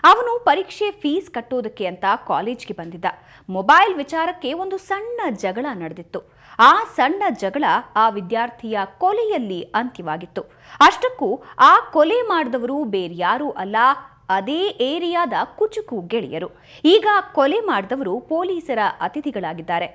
ಅವನು ಪರೀಕ್ಷೆ ಫೀಸ್ ಕಟ್ಟೋದಕ್ಕೆ ಅಂತ ಕಾಲೇಜ್ಗೆ ಬಂದಿದ್ದ ಮೊಬೈಲ್ ವಿಚಾರಕ್ಕೆ ಒಂದು ಸಣ್ಣ ಜಗಳ ನಡೆದಿತ್ತು ಆ ಸಣ್ಣ ಜಗಳ ಆ ವಿದ್ಯಾರ್ಥಿಯ ಕೊಲೆಯಲ್ಲಿ ಅಂತ್ಯವಾಗಿತ್ತು ಅಷ್ಟಕ್ಕೂ ಆ ಕೊಲೆ ಮಾಡಿದವರು ಬೇರ್ಯಾರೂ ಅಲ್ಲ ಅದೇ ಏರಿಯಾದ ಕುಚುಕು ಗೆಳೆಯರು ಈಗ ಕೊಲೆ ಮಾಡಿದವರು ಪೊಲೀಸರ ಅತಿಥಿಗಳಾಗಿದ್ದಾರೆ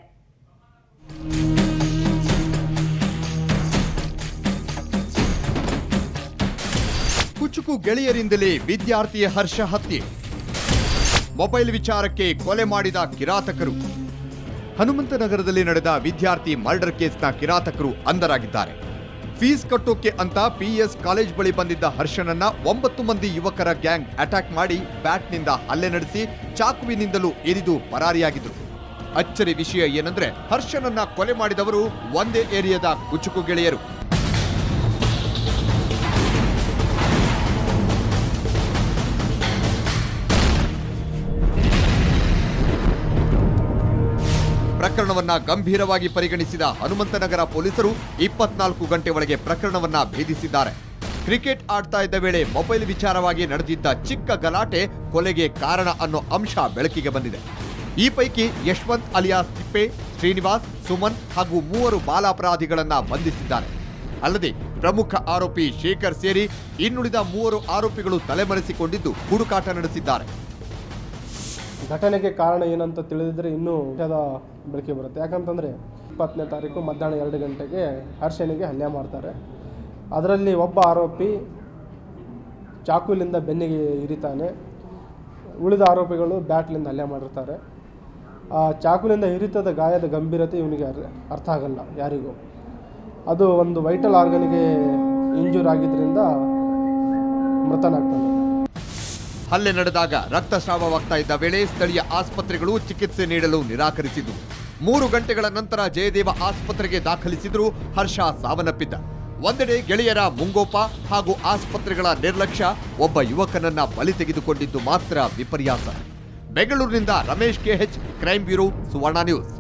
ಕುಚುಕು ಗೆಳೆಯರಿಂದಲೇ ವಿದ್ಯಾರ್ಥಿಯ ಹರ್ಷ ಹತ್ಯೆ ಮೊಬೈಲ್ ವಿಚಾರಕ್ಕೆ ಕೊಲೆ ಮಾಡಿದ ಕಿರಾತಕರು ಹನುಮಂತನಗರದಲ್ಲಿ ನಡೆದ ವಿದ್ಯಾರ್ಥಿ ಮರ್ಡರ್ ಕೇಸ್ನ ಕಿರಾತಕರು ಅಂಧರಾಗಿದ್ದಾರೆ ಫೀಸ್ ಕಟ್ಟೋಕೆ ಅಂತ ಪಿಎಸ್ ಕಾಲೇಜ್ ಬಳಿ ಬಂದಿದ್ದ ಹರ್ಷನನ್ನ ಒಂಬತ್ತು ಮಂದಿ ಯುವಕರ ಗ್ಯಾಂಗ್ ಅಟ್ಯಾಕ್ ಮಾಡಿ ಬ್ಯಾಟ್ನಿಂದ ಹಲ್ಲೆ ನಡೆಸಿ ಚಾಕುವಿನಿಂದಲೂ ಇರಿದು ಪರಾರಿಯಾಗಿದ್ರು ಅಚ್ಚರಿ ವಿಷಯ ಏನಂದ್ರೆ ಹರ್ಷನನ್ನ ಕೊಲೆ ಮಾಡಿದವರು ಒಂದೇ ಏರಿಯಾದ ಕುಚುಕು ಗೆಳೆಯರು ಪ್ರಕರಣವನ್ನ ಗಂಭೀರವಾಗಿ ಪರಿಗಣಿಸಿದ ಹನುಮಂತನಗರ ಪೊಲೀಸರು ಇಪ್ಪತ್ನಾಲ್ಕು ಗಂಟೆ ಒಳಗೆ ಪ್ರಕರಣವನ್ನ ಭೇದಿಸಿದ್ದಾರೆ ಕ್ರಿಕೆಟ್ ಆಡ್ತಾ ಇದ್ದ ವೇಳೆ ಮೊಬೈಲ್ ವಿಚಾರವಾಗಿ ನಡೆದಿದ್ದ ಚಿಕ್ಕ ಗಲಾಟೆ ಕೊಲೆಗೆ ಕಾರಣ ಅನ್ನೋ ಅಂಶ ಬೆಳಕಿಗೆ ಬಂದಿದೆ ಈ ಪೈಕಿ ಯಶವಂತ್ ಅಲಿಯಾಸ್ ತಿಪ್ಪೆ ಶ್ರೀನಿವಾಸ್ ಸುಮನ್ ಹಾಗೂ ಮೂವರು ಬಾಲಾಪರಾಧಿಗಳನ್ನ ಬಂಧಿಸಿದ್ದಾರೆ ಅಲ್ಲದೆ ಪ್ರಮುಖ ಆರೋಪಿ ಶೇಖರ್ ಸೇರಿ ಇನ್ನುಳಿದ ಮೂವರು ಆರೋಪಿಗಳು ತಲೆಮರೆಸಿಕೊಂಡಿದ್ದು ಹುಡುಕಾಟ ನಡೆಸಿದ್ದಾರೆ ಘಟನೆಗೆ ಕಾರಣ ಏನಂತ ತಿಳಿದಿದ್ರೆ ಇನ್ನೂ ವಿಷಯದ ಬೆಳಕಿಗೆ ಬರುತ್ತೆ ಯಾಕಂತಂದರೆ ಇಪ್ಪತ್ತನೇ ತಾರೀಕು ಮಧ್ಯಾಹ್ನ ಎರಡು ಗಂಟೆಗೆ ಹರ್ಷನಿಗೆ ಹಲ್ಲೆ ಮಾಡ್ತಾರೆ ಅದರಲ್ಲಿ ಒಬ್ಬ ಆರೋಪಿ ಚಾಕುಲಿಂದ ಬೆನ್ನಿಗೆ ಇರಿತಾನೆ ಉಳಿದ ಆರೋಪಿಗಳು ಬ್ಯಾಟ್ಲಿಂದ ಹಲ್ಲೆ ಮಾಡಿರ್ತಾರೆ ಆ ಚಾಕುಲಿಂದ ಇರಿತದ ಗಾಯದ ಗಂಭೀರತೆ ಇವನಿಗೆ ಅರ್- ಅರ್ಥ ಆಗಲ್ಲ ಯಾರಿಗೂ ಅದು ಒಂದು ವೈಟಲ್ ಆರ್ಗನ್ಗೆ ಇಂಜೂರ್ ಆಗಿದ್ದರಿಂದ ಮೃತನಾಗ್ತಾನೆ ಹಲ್ಲೆ ನಡೆದಾಗ ರಕ್ತಸ್ರಾವವಾಗ್ತಾ ಇದ್ದ ವೇಳೆ ಸ್ಥಳೀಯ ಆಸ್ಪತ್ರೆಗಳು ಚಿಕಿತ್ಸೆ ನೀಡಲು ನಿರಾಕರಿಸಿದ್ವು ಮೂರು ಗಂಟೆಗಳ ನಂತರ ಜಯದೇವ ಆಸ್ಪತ್ರೆಗೆ ದಾಖಲಿಸಿದ್ರು ಹರ್ಷ ಸಾವನ್ನಪ್ಪಿದ್ದ ಒಂದೆಡೆ ಗೆಳೆಯರ ಮುಂಗೋಪ ಹಾಗೂ ಆಸ್ಪತ್ರೆಗಳ ನಿರ್ಲಕ್ಷ್ಯ ಒಬ್ಬ ಯುವಕನನ್ನ ಬಲಿ ತೆಗೆದುಕೊಂಡಿದ್ದು ಮಾತ್ರ ವಿಪರ್ಯಾಸ ಬೆಂಗಳೂರಿನಿಂದ Ramesh KH crime bureau Suvarna news